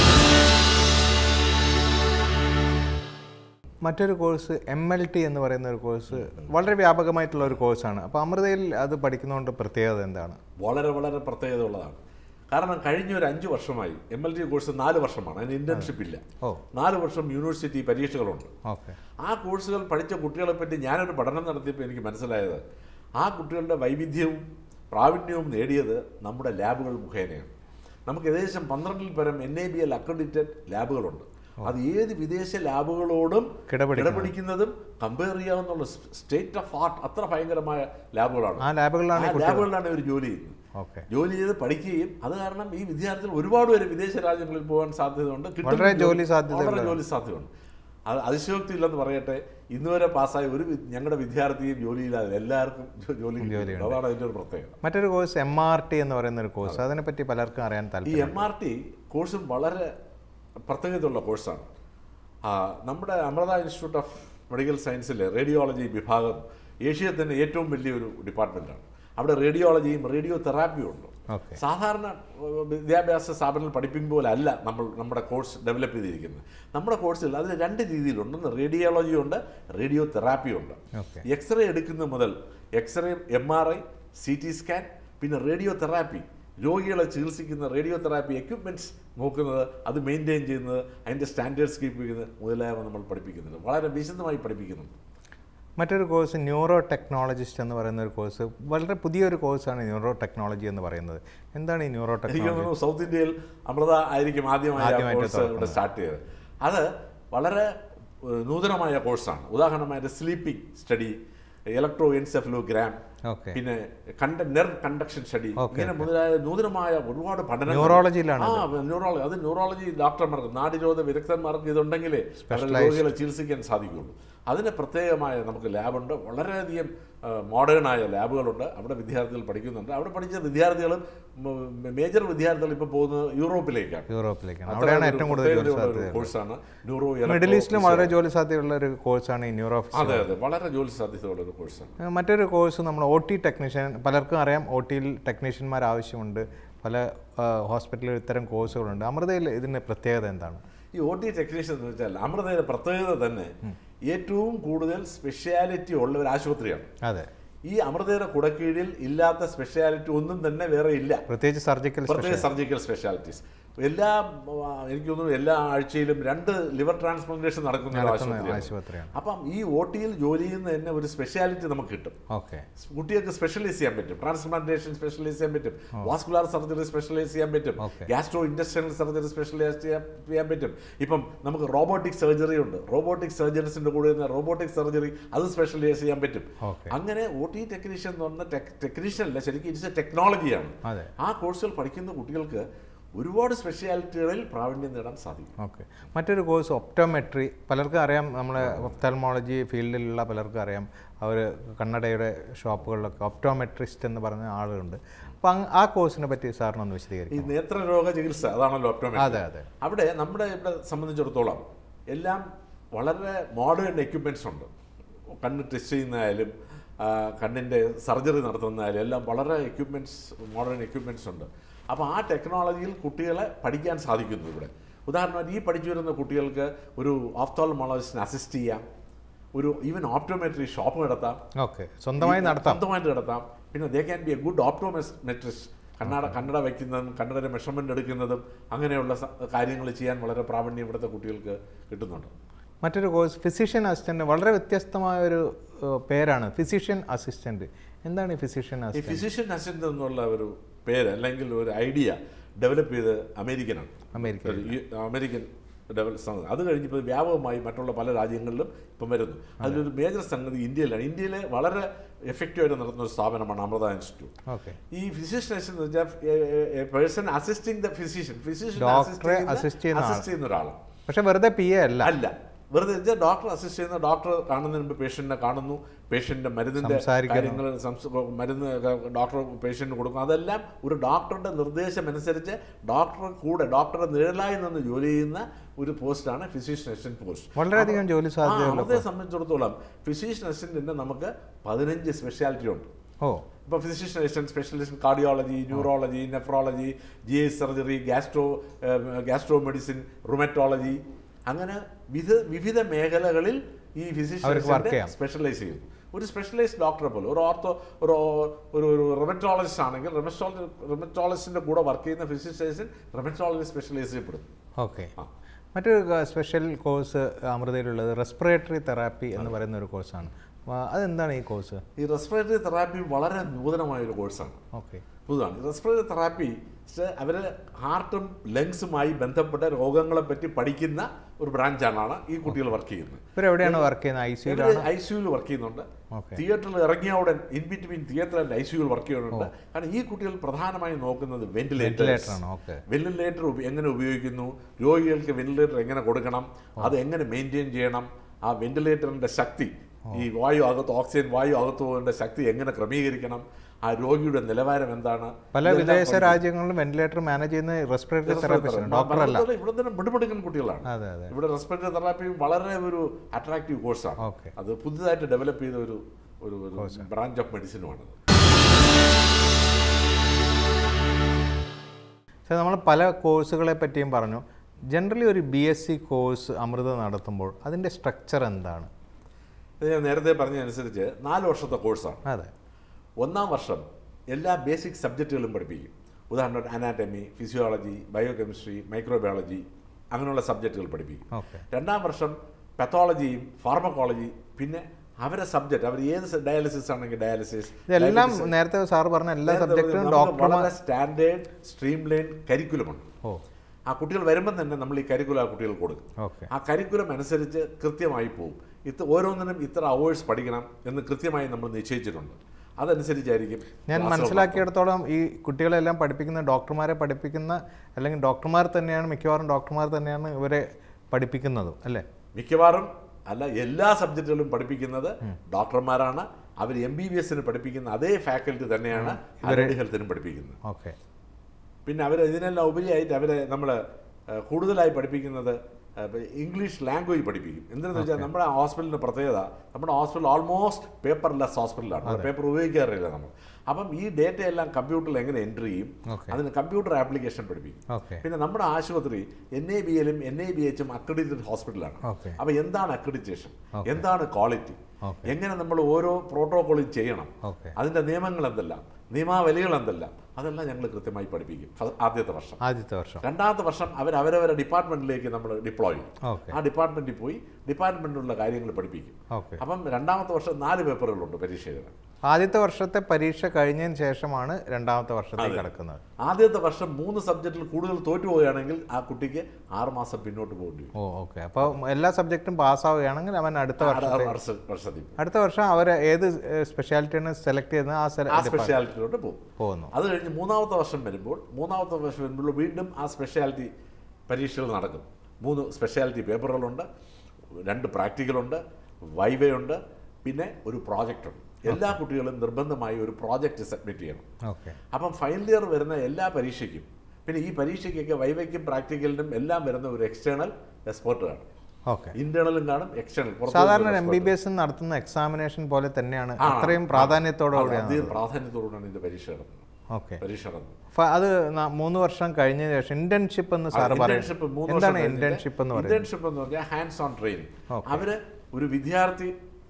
മറ്റൊരു കോഴ്സ് എം എൽ ടി എന്ന് പറയുന്ന ഒരു കോഴ്സ് വളരെ വ്യാപകമായിട്ടുള്ള ഒരു കോഴ്സാണ് അപ്പോൾ അമൃതയിൽ അത് പഠിക്കുന്നതുകൊണ്ട് പ്രത്യേകത എന്താണ് വളരെ വളരെ പ്രത്യേകത ഉള്ളതാണ് കാരണം കഴിഞ്ഞ ഒരു അഞ്ച് വർഷമായി എം എൽ ടി കോഴ്സ് നാല് വർഷമാണ് അതിന് ഇന്റേൺഷിപ്പ് ഇല്ല ഓ നാല് വർഷം യൂണിവേഴ്സിറ്റി പരീക്ഷകളുണ്ട് ഓക്കെ ആ കോഴ്സുകൾ പഠിച്ച കുട്ടികളെ പറ്റി ഞാനൊരു പഠനം നടത്തിയപ്പോൾ എനിക്ക് മനസ്സിലായത് ആ കുട്ടികളുടെ വൈവിധ്യവും പ്രാവീണ്യവും നേടിയത് നമ്മുടെ ലാബുകൾ മുഖേനയാണ് നമുക്ക് ഏകദേശം പന്ത്രണ്ടിൽ പരം N A B L accredited ലാബുകളുണ്ട് അത് ഏത് വിദേശ ലാബുകളോടും കിടപിടിക്കുന്നത്. കിടപിടിക്കുന്നതും കമ്പയർ ചെയ്യാവുന്ന സ്റ്റേറ്റ് ഓഫ് ആർട്ട് അത്ര ഭയങ്കരമായ ലാബുകളാണ് ആ ലാബുകളിലാണ് ആ ഈ കുട്ടികൾ ലാബുകളിലാണ് ഇവർ ജോലി ചെയ്യുന്നത് ഓക്കെ ജോലി ചെയ്ത് പഠിക്കുകയും അത് കാരണം ഈ വിദ്യാർത്ഥികൾ ഒരുപാട് പേര് വിദേശ രാജ്യങ്ങളിൽ പോകാൻ സാധ്യതയുണ്ട് കിട്ടുന്ന വളരെ ജോലി സാധ്യതയുള്ള- വളരെ ജോലി സാധ്യതയുണ്ട് അത് അതിശയോക്തി ഇല്ലെന്ന് പറയട്ടെ ഇന്ന് വരെ പാസ്സായ ഒരു വി- ഞങ്ങളുടെ വിദ്യാർത്ഥിയും ജോലിയില്ലാതെ എല്ലാവർക്കും ജോ- ജോലി കിട്ടുന്നുണ്ട്. അതാണ് അതിൻ്റെ ഒരു പ്രത്യേകത മറ്റൊരു കോഴ്സ് എം ആർ ടി എന്ന് പറയുന്ന ഒരു കോഴ്സ് അതിനെപ്പറ്റി പലർക്കും അറിയാൻ ഈ താല്പര്യം എം ആർ ടി കോഴ്സും വളരെ പ്രത്യേകതയുള്ള കോഴ്സാണ് ആ, നമ്മുടെ അമൃത ഇൻസ്റ്റിറ്റ്യൂട്ട് ഓഫ് മെഡിക്കൽ സയൻസിലെ റേഡിയോളജി വിഭാഗം ഏഷ്യയിൽ തന്നെ ഏറ്റവും വലിയൊരു ഡിപ്പാർട്ട്മെൻറ്റാണ് അവിടെ റേഡിയോളജിയും റേഡിയോ തെറാപ്പിയും ഉണ്ട് ഓക്കെ സാധാരണ ഏഹ്, വിദ്യാഭ്യാസ സ്ഥാപനങ്ങൾ പഠിപ്പിക്കും പോലെ അല്ല നമ്മൾ നമ്മുടെ കോഴ്സ് ഡെവലപ്പ് ചെയ്തിരിക്കുന്നത് നമ്മുടെ കോഴ്സിൽ അതിൽ രണ്ട് രീതിയിലുണ്ട് ഒന്ന് റേഡിയോളജി ഉണ്ട് റേഡിയോ തെറാപ്പി ഉണ്ട് ഓക്കെ എക്സ്റേ എടുക്കുന്ന മുതൽ X-ray M R I C T scan പിന്നെ റേഡിയോ തെറാപ്പി രോഗികളെ ചികിത്സിക്കുന്ന റേഡിയോ തെറാപ്പി എക്യുപ്മെൻറ്റ്സ് നോക്കുന്നത് അത് മെയിൻറ്റെയിൻ ചെയ്യുന്നത് അതിൻ്റെ സ്റ്റാൻഡേർഡ്സ് കീപ്പ് ചെയ്യുന്നത് മുതലായവ നമ്മൾ പഠിപ്പിക്കുന്നുണ്ട് വളരെ വിശദമായി പഠിപ്പിക്കുന്നുണ്ട് മറ്റൊരു കോഴ്സ് ന്യൂറോ ടെക്നോളജിസ്റ്റ് എന്ന് പറയുന്ന ഒരു കോഴ്സ് വളരെ പുതിയൊരു കോഴ്സാണ് ന്യൂറോ ടെക്നോളജി എന്ന് പറയുന്നത് എന്താണ് ഈ ന്യൂറോ എനിക്ക് ടെക്നോളജി തോന്നുന്നു സൗത്ത് ഇന്ത്യയിൽ അമൃത ആയിരിക്കും ആദ്യമായി ആ ആദ്യമായിട്ട് കോഴ്സ് ഇവിടെ സ്റ്റാർട്ട് ചെയ്തത് അത് വളരെ ഏഹ്, നൂതനമായ കോഴ്സാണ് ഉദാഹരണമായിട്ട് sleeping study electroencephalogram okay പിന്നെ കണ്ട നെർവ് കണ്ടക്ഷൻ സ്റ്റഡി Okay, ഇങ്ങനെ മുതലായ നൂതനമായ ഒരുപാട് പഠനങ്ങൾ ന്യൂറോളജിയിലാണ് ആ ന്യൂറോളജി അത് ന്യൂറോളജി ഡോക്ടർമാർക്ക് നാടിരോധ വിദഗ്ധന്മാർക്ക് ഇതുണ്ടെങ്കിലേ അവരുടെ രോഗികളെ ചികിത്സിക്കാൻ സാധിക്കുകയുള്ളൂ അതിന് പ്രത്യേകമായ നമുക്ക് ലാബുണ്ട് വളരെയധികം മോഡേൺ ആയ ലാബുകളുണ്ട് അവിടെ വിദ്യാർത്ഥികൾ പഠിക്കുന്നുണ്ട് അവിടെ പഠിച്ച വിദ്യാർത്ഥികളും മേജർ വിദ്യാർത്ഥികൾ ഇപ്പോൾ പോകുന്നത് യൂറോപ്പിലേക്കാണ് യൂറോപ്പിലേക്കാണ് അവിടെയാണ് ഏറ്റവും കൂടുതൽ ജോലി സാധ്യത കോഴ്സാണ് ന്യൂറോ മിഡിൽ ഈസ്റ്റിലും വളരെ ജോലി സാധ്യതയുള്ള ഒരു കോഴ്സാണ് ഈ ന്യൂറോ അതെ അതെ വളരെ ജോലി സാധ്യതയുള്ള ഒരു കോഴ്സാണ് മറ്റൊരു കോഴ്സ് നമ്മൾ ഒ ടി ടെക്നീഷ്യൻ പലർക്കും അറിയാം ഒ ടിയിൽ ടെക്നീഷ്യന്മാർ ആവശ്യമുണ്ട് പല ഹോസ്പിറ്റലിൽ ഇത്തരം കോഴ്സുകളുണ്ട് അമൃതയിൽ ഇതിൻ്റെ പ്രത്യേകത എന്താണ് ഈ ഒ ടി ടെക്നീഷ്യൻ എന്ന് വെച്ചാൽ അമൃതയുടെ പ്രത്യേകത തന്നെ ഏറ്റവും കൂടുതൽ സ്പെഷ്യാലിറ്റി ഉള്ള ഒരു ആശുപത്രിയാണ് അതെ ഈ അമൃതയുടെ കുടക്കീഴിൽ ഇല്ലാത്ത സ്പെഷ്യാലിറ്റി ഒന്നും തന്നെ വേറെ ഇല്ല പ്രത്യേകിച്ച് സർജിക്കൽ പ്രത്യേക സർജിക്കൽ സ്പെഷ്യാലിറ്റീസ് എല്ലാ ആ, എനിക്ക് തോന്നുന്നു എല്ലാ ആഴ്ചയിലും രണ്ട് ലിവർ ട്രാൻസ്പ്ലാന്റേഷൻ നടക്കുന്ന ഒരു ആശുപത്രിയാണ് ആശുപത്രിയാണ് അപ്പം ഈ ഒ ടിയിൽ ജോലി ചെയ്യുന്ന തന്നെ ഒരു സ്പെഷ്യാലിറ്റി നമുക്ക് കിട്ടും ഓക്കെ കുട്ടികൾക്ക് സ്പെഷ്യലൈസ് ചെയ്യാൻ പറ്റും ട്രാൻസ്പ്ലാന്റേഷൻ സ്പെഷ്യലൈസ് ചെയ്യാൻ പറ്റും വാസ്കുലാർ സർജറി സ്പെഷ്യലൈസ് ചെയ്യാൻ പറ്റും Okay. Gastro industrial surgery specialise ചെയ്യാൻ ചെയ്യാൻ പറ്റും ഇപ്പം നമുക്ക് റോബോട്ടിക് സർജറി ഉണ്ട് റോബോട്ടിക് സർജൻസിന്റെ കൂടെ റോബോട്ടിക് സർജറി അത് സ്പെഷ്യലൈസ് ചെയ്യാൻ പറ്റും ഓക്കെ അങ്ങനെ ഒ ടി ടെക്നീഷ്യൻ എന്ന് പറഞ്ഞ ടെക്നീഷ്യൻ അല്ല ശരിക്കും ഇറ്റ്സ് എ ടെക്നോളജിയാണ് അതെ ആ കോഴ്സുകൾ പഠിക്കുന്ന കുട്ടികൾക്ക് ഒരുപാട് സ്പെഷ്യാലിറ്റികളിൽ പ്രാവീണ്യം നേടാൻ സാധിക്കും ഓക്കെ മറ്റൊരു കോഴ്സ് ഒപ്റ്റോമെട്രി പലർക്കും അറിയാം നമ്മളെ ഒപ്താൽമോളജി ഫീൽഡിലുള്ള പലർക്കും അറിയാം അവർ കണ്ണടയുടെ ഷോപ്പുകളിലൊക്കെ ഒപ്റ്റോമെട്രിസ്റ്റ് എന്ന് പറഞ്ഞ ആളുകളുണ്ട് അപ്പം ആ കോഴ്സിനെ പറ്റി സാറിനൊന്ന് ഈ വിശദീകരിക്കും നേത്രരോഗ ചികിത്സ അതാണല്ലോ ഒപ്റ്റോമെട്രി അതെ അതെ അവിടെ നമ്മുടെ ഇവിടെ സംബന്ധിച്ചിടത്തോളം എല്ലാം വളരെ മോഡേൺ എക്യുപ്മെൻറ്റ്സ് ഉണ്ട് കണ്ണ് ടെസ്റ്റ് ചെയ്യുന്നതായാലും ആ, കണ്ണിൻ്റെ സർജറി നടത്തുന്നതായാലും എല്ലാം വളരെ എക്യുപ്മെൻറ്റ്സ് മോഡേൺ എക്യുപ്മെൻറ്റ്സ് ഉണ്ട് അപ്പോൾ ആ ടെക്നോളജിയിൽ കുട്ടികളെ പഠിക്കാൻ സാധിക്കുന്നു ഇവിടെ ഉദാഹരണമായിട്ട് ഈ പഠിച്ചു വരുന്ന കുട്ടികൾക്ക് ഒരു ഓഫ്തോൾമോളജിസ്റ്റിനെ അസിസ്റ്റ് ചെയ്യാം ഒരു ഈവൻ ഓപ്റ്റോമെട്രി ഷോപ്പ് നടത്താം ഓക്കെ സ്വന്തമായി നടത്താം സ്വന്തമായിട്ട് നടത്താം പിന്നെ they can be a good optometrist കണ്ണട കണ്ണട വയ്ക്കുന്നതും കണ്ണടയുടെ മെഷർമെൻ്റ് എടുക്കുന്നതും അങ്ങനെയുള്ള കാര്യങ്ങൾ ചെയ്യാൻ വളരെ പ്രാവീണ്യം ഇവിടുത്തെ കുട്ടികൾക്ക് കിട്ടുന്നുണ്ട് മറ്റൊരു കോഴ്സ് ഫിസിഷ്യൻ അസിസ്റ്റന്റ് വളരെ വ്യത്യസ്തമായ ഒരു ഏഹ്, പേരാണ് ഫിസിഷ്യൻ അസിസ്റ്റന്റ് എന്താണ് ഈ ഫിസിഷ്യൻ ഈ അസിസ്റ്റന്റ് ഫിസിഷ്യൻ അസിസ്റ്റന്റ് എന്നുള്ള ഒരു പേര് അല്ലെങ്കിൽ ഒരു ഐഡിയ ഡെവലപ്പ് ചെയ്ത് അമേരിക്കനാണ് അമേരിക്ക ഒരു ഈ അമേരിക്കൻ ഡെവലപ്പ് അത് കഴിഞ്ഞപ്പോൾ വ്യാപകമായി മറ്റുള്ള പല രാജ്യങ്ങളിലും ഇപ്പം വരുന്നു അതിലൊരു മേജർ സംഗതി ഇന്ത്യയിലാണ് ഇന്ത്യയിലെ വളരെ എഫക്റ്റീവായിട്ട് നടത്തുന്ന ഒരു സ്ഥാപനമാണ് അമൃത ഇൻസ്റ്റിറ്റ്യൂട്ട് ഓക്കെ ഈ ഫിസിഷ്യൻ എന്ന് വെച്ചാൽ person assisting the physician physician Doctor assist ചെയ്യുന്ന ആൾ. അസിസ്റ്റ് ചെയ്യുന്ന ഒരാൾ പക്ഷെ വെറുതെ പി എ അല്ല അല്ല വെറുതെ വെച്ചാൽ ഡോക്ടർ അസിസ്റ്റ് ചെയ്യുന്ന ഡോക്ടർ കാണുന്നതിന് മുമ്പ് പേഷ്യന്റിനെ കാണുന്നു പേഷ്യന്റിന്റെ മരുന്നിന്റെ സംസാരിക്കുന്നു. കാര്യങ്ങൾ സംസ്- മരുന്ന് ഡോക്ടർ പേഷ്യന്റിന് കൊടുക്കും അതെല്ലാം ഒരു ഡോക്ടറുടെ നിർദ്ദേശം അനുസരിച്ച് ഡോക്ടർ കൂടെ ഡോക്ടറുടെ നിഴലായി നിന്ന് ജോലി ചെയ്യുന്ന ഒരു പോസ്റ്റാണ് ഫിസിഷ്യൻ അസിസ്റ്റന്റ് പോസ്റ്റ് വളരെയധികം ജോലി സാധ്യതയുള്ള അമൃതയെ സംബന്ധിച്ചിടത്തോളം ഫിസിഷ്യൻ അസിസ്റ്റന്റിന്റെ നമുക്ക് പതിനഞ്ച് സ്പെഷ്യാലിറ്റി ഉണ്ട് ഓ ഇപ്പോൾ physician assistant specialist cardiology neurology nephrology G S surgery gastro gastro medicine rheumatology അങ്ങനെ വിധ വിവിധ മേഖലകളിൽ ഈ അവർക്ക് work ഫിസിഷ്യൻസിന്റെ ചെയ്യാം. സ്പെഷ്യലൈസ് ചെയ്യുന്നു ഒരു സ്പെഷ്യലൈസ്ഡ് ഡോക്ടറെ പോലെ ഒരു ഓർത്തോ ഒരു ഒരു ഒരു റെമറ്റോളജിസ്റ്റ് ആണെങ്കിൽ റെമറ്റോളജി റെമറ്റോളജിസ്റ്റിന്റെ കൂടെ വർക്ക് ചെയ്യുന്ന ഫിസിഷ്യൻസിൻ റെമറ്റോളജി സ്പെഷ്യലൈസ് ചെയ്യപ്പെടും ഓക്കെ മറ്റൊരു ക- സ്പെഷ്യൽ കോഴ്സ് അമൃതയിലുള്ളത് റെസ്പിറേറ്ററി തെറാപ്പി എന്ന് പറയുന്ന ഒരു കോഴ്സാണ് ആ, അതെന്താണ് ഈ കോഴ്സ് ഈ റെസ്പിറേറ്ററി തെറാപ്പി വളരെ നൂതനമായ ഒരു കോഴ്സാണ് ഓക്കെ പുതുതാണ് റെസ്പിറേറ്ററി തെറാപ്പി അവർ ഹാർട്ടും ലങ്സുമായി ബന്ധപ്പെട്ട രോഗങ്ങളെ പറ്റി പഠിക്കുന്ന ഒരു ബ്രാഞ്ചാണ് ഈ കുട്ടികൾ വർക്ക് ചെയ്യുന്നത് ഇവരെവിടെയാണ് വർക്ക് ചെയ്യുന്നത് ഐ സിയിലാണ് ഐ സിയുയിൽ വർക്ക് ചെയ്യുന്നുണ്ട് ഓക്കെ തിയേറ്ററിൽ ഇറങ്ങിയ ഉടൻ ഇൻ ബിറ്റ്വീൻ തിയേറ്റർ ആൻഡ് ഐ സിയുയിൽ വർക്ക് ചെയ്യുന്നുണ്ട് കാരണം ഈ കുട്ടികൾ പ്രധാനമായും നോക്കുന്നത് വെന്റിലേറ്റർ വെന്റിലേറ്റർ ആണ് ഓക്കെ വെന്റിലേറ്റർ എങ്ങനെ ഉപയോഗിക്കുന്നു രോഗികൾക്ക് വെന്റിലേറ്റർ എങ്ങനെ കൊടുക്കണം അത് എങ്ങനെ മെയിൻറ്റെയിൻ ചെയ്യണം ആ വെന്റിലേറ്ററിന്റെ ശക്തി ഈ വായു അകത്ത് ഓക്സിജൻ വായു അകത്ത് പോകുന്ന ശക്തി എങ്ങനെ ക്രമീകരിക്കണം ആ രോഗിയുടെ നിലവാരം എന്താണ് പല ഇതെല്ലാം വിദേശ പഠിക്കും. രാജ്യങ്ങളിലും വെന്റിലേറ്റർ മാനേജ് ചെയ്യുന്ന റെസ്പിറേറ്ററി തെറാപ്പിസ്റ്റ് ഡോക്ടറല്ല പലയിടത്തും ഇവിടെ തന്നെ മിടുമിടുക്കൻ കുട്ടികളാണ് അതെ അതെ ഇവിടെ റെസ്പിറേറ്ററി തെറാപ്പി വളരെ ഒരു അട്രാക്റ്റീവ് കോഴ്സാണ് ഓക്കെ അത് പുതുതായിട്ട് ഡെവലപ്പ് ചെയ്ത ഒരു ഒരു ഒരു ബ്രാഞ്ച് ഓഫ് മെഡിസിനുമാണത് സാർ നമ്മൾ പല കോഴ്സുകളെ പറ്റിയും പറഞ്ഞു ജനറലി ഒരു B S C course Amrita നടത്തുമ്പോൾ അതിൻ്റെ സ്ട്രക്ചർ എന്താണ് ഇത് ഞാൻ നേരത്തെ പറഞ്ഞതനുസരിച്ച് നാല് വർഷത്തെ കോഴ്സാണ് അതെ ഒന്നാം വർഷം എല്ലാ ബേസിക് സബ്ജക്റ്റുകളും പഠിപ്പിക്കും ഉദാഹരണം അനാറ്റമി ഫിസിയോളജി ബയോകെമിസ്ട്രി മൈക്രോബയോളജി അങ്ങനെയുള്ള സബ്ജക്റ്റുകൾ പഠിപ്പിക്കും ഓക്കെ രണ്ടാം വർഷം പെത്തോളജിയും ഫാർമക്കോളജി പിന്നെ അവരെ സബ്ജക്റ്റ് അവർ ഏത് ഡയാലിസിസ് ആണെങ്കിൽ ഡയാലിസിസ് ഇതെല്ലാം നേരത്തെ സാർ പറഞ്ഞ എല്ലാ സബ്ജക്റ്റും ഡോക്ടർമാർ വളരെ സ്റ്റാൻഡേർഡ് സ്ട്രീം ലൈൻ കരിക്കുലമുണ്ട് ഓ ആ കുട്ടികൾ വരുമ്പം തന്നെ നമ്മൾ ഈ കരിക്കുലം ആ കുട്ടികൾ കൊടുക്കും ഓക്കെ ആ കരിക്കുലം അനുസരിച്ച് കൃത്യമായി പോകും ഇത് ഓരോന്നിനും ഇത്ര അവേഴ്സ് പഠിക്കണം എന്ന് കൃത്യമായി നമ്മൾ നിശ്ചയിച്ചിട്ടുണ്ട് അതനുസരിച്ചായിരിക്കും ഞാൻ ക്ലാസ്സുകൾ മനസ്സിലാക്കിയിടത്തോളം ഈ കുട്ടികളെല്ലാം പഠിപ്പിക്കുന്ന ഡോക്ടർമാരെ പഠിപ്പിക്കുന്ന അല്ലെങ്കിൽ ഡോക്ടർമാർ തന്നെയാണ് മിക്കവാറും ഡോക്ടർമാർ തന്നെയാണ് ഇവരെ പഠിപ്പിക്കുന്നതും അല്ലേ മിക്കവാറും അല്ല എല്ലാ സബ്ജക്റ്റുകളും പഠിപ്പിക്കുന്നത് ഡോക്ടർമാരാണ് അവർ എം ബി ബി എസിന് പഠിപ്പിക്കുന്ന അതേ ഫാക്കൽറ്റി തന്നെയാണ് അലർജി ഹെൽത്തിനും പഠിപ്പിക്കുന്നത് ഓക്കെ പിന്നെ അവർ ഇതിനെല്ലാം ഉപരിയായിട്ട് അവരെ നമ്മൾ കൂടുതലായി പഠിപ്പിക്കുന്നത് ആ, ഇപ്പൊ ഇംഗ്ലീഷ് ലാംഗ്വേജ് പഠിപ്പിക്കും എന്തെന്ന് വെച്ചാൽ നമ്മുടെ ഹോസ്പിറ്റലിൻ്റെ പ്രത്യേകത നമ്മുടെ ഹോസ്പിറ്റൽ ഓൾമോസ്റ്റ് പേപ്പർലെസ് ഹോസ്പിറ്റലാണ് പേപ്പർ ഉപയോഗിക്കാറില്ല നമ്മൾ അപ്പം ഈ ഡേറ്റ എല്ലാം കമ്പ്യൂട്ടറിൽ എങ്ങനെ എൻട്രി ചെയ്യും ഓക്കെ അതിന് കമ്പ്യൂട്ടർ ആപ്ലിക്കേഷൻ പഠിപ്പിക്കും ഓക്കെ പിന്നെ നമ്മുടെ ആശുപത്രി എൻ എ ബി എല്ലും എൻ എ ബി എച്ചും അക്രഡിറ്റഡ് ഹോസ്പിറ്റലാണ് ഓക്കെ അപ്പോൾ എന്താണ് അക്രഡിറ്റേഷൻ എന്താണ് ക്വാളിറ്റി ഓക്കെ എങ്ങനെ നമ്മൾ ഓരോ പ്രോട്ടോകോളും ചെയ്യണം ഓക്കെ അതിൻ്റെ നിയമങ്ങൾ എന്തെല്ലാം നിയമാവലികൾ എന്തെല്ലാം അതെല്ലാം ഞങ്ങൾ കൃത്യമായി പഠിപ്പിക്കും ഫ- ആദ്യത്തെ വർഷം ആദ്യത്തെ വർഷം രണ്ടാമത്തെ വർഷം അവർ അവരവരുടെ ഡിപ്പാർട്ട്മെന്റിലേക്ക് നമ്മൾ ഡിപ്ലോയ് ചെയ്യും ഓക്കെ ആ ഡിപ്പാർട്ട്മെന്റിൽ പോയി ഡിപ്പാർട്ട്മെന്റിലുള്ള കാര്യങ്ങൾ പഠിപ്പിക്കും ഓക്കെ അപ്പം രണ്ടാമത്തെ വർഷം നാല് പേപ്പറുകളുണ്ട് പരീക്ഷ എഴുതാൻ ആദ്യത്തെ വർഷത്തെ പരീക്ഷ കഴിഞ്ഞതിന് ശേഷമാണ് രണ്ടാമത്തെ വർഷത്തേക്ക് കടക്കുന്നത് ആദ്യത്തെ വർഷം മൂന്ന് സബ്ജക്റ്റിൽ കൂടുതൽ തോറ്റു പോവുകയാണെങ്കിൽ ആ കുട്ടിക്ക് ആറ് മാസം പിന്നോട്ട് പോകേണ്ടി വരും ഓ ഓക്കെ അപ്പോൾ എല്ലാ സബ്ജക്റ്റും പാസ്സാവുകയാണെങ്കിൽ അവൻ അടുത്ത വർഷം ആറ് വർഷ- വർഷത്തിൽ പോകും. അടുത്ത വർഷം അവർ ഏത് സ്പെഷ്യാലിറ്റിയാണ് സെലക്ട് ചെയ്യുന്നത് ആ ആ സെല സ്പെഷ്യാലിറ്റിയിലോട്ട് പോകും പോകുന്നു അത് കഴിഞ്ഞ് മൂന്നാമത്തെ വർഷം വരുമ്പോൾ മൂന്നാമത്തെ വർഷം വരുമ്പോൾ വീണ്ടും ആ സ്പെഷ്യാലിറ്റി പരീക്ഷകൾ നടക്കും മൂന്ന് സ്പെഷ്യാലിറ്റി പേപ്പറുകളുണ്ട് രണ്ട് പ്രാക്ടിക്കലുണ്ട് വൈവയുണ്ട് പിന്നെ ഒരു പ്രോജക്റ്റ് ഉണ്ട് എല്ലാ കുട്ടികളും നിർബന്ധമായി ഒരു പ്രോജക്റ്റ് സബ്മിറ്റ് ചെയ്യണം ഓക്കെ അപ്പം ഫൈനൽ ഇയർ വരുന്ന എല്ലാ പരീക്ഷയ്ക്കും പിന്നെ ഈ പരീക്ഷയ്ക്കൊക്കെ വൈവയ്ക്കും പ്രാക്ടിക്കലിനും എല്ലാം വരുന്ന ഒരു എക്സ്റ്റേണൽ എക്സ്പേർട്ട് കാണും ഓക്കെ ഇന്റേണലും കാണും എക്സ്റ്റേണൽ സാധാരണ എം ബി ബി എസ് നടത്തുന്ന എക്സാമിനേഷൻ പോലെ തന്നെയാണ് അത്രയും പ്രാധാന്യത്തോടു കൂടിയാണ് അധികം പ്രാധാന്യത്തോടുകൂടിയാണ് ഇതിന്റെ പരീക്ഷ നടത്തുന്നത് ഓക്കെ പരീക്ഷ നടത്തുന്നത് അത് ന- മൂന്ന് വർഷം കഴിഞ്ഞ ശേഷം ഇന്റേൺഷിപ്പ് എന്ന് സാറ് പറയും ഇന്റേൺഷിപ്പ് മൂന്ന് എന്താണ് വർഷം ഇന്റേൺഷിപ്പ് എന്ന് പറയുന്നത് ഇന്റേൺഷിപ്പ് എന്ന് പറഞ്ഞാൽ ഹാൻഡ്സ് ഓൺ ട്രെയിനിങ് Okay. അവര് ഒരു വിദ്യാർത്ഥി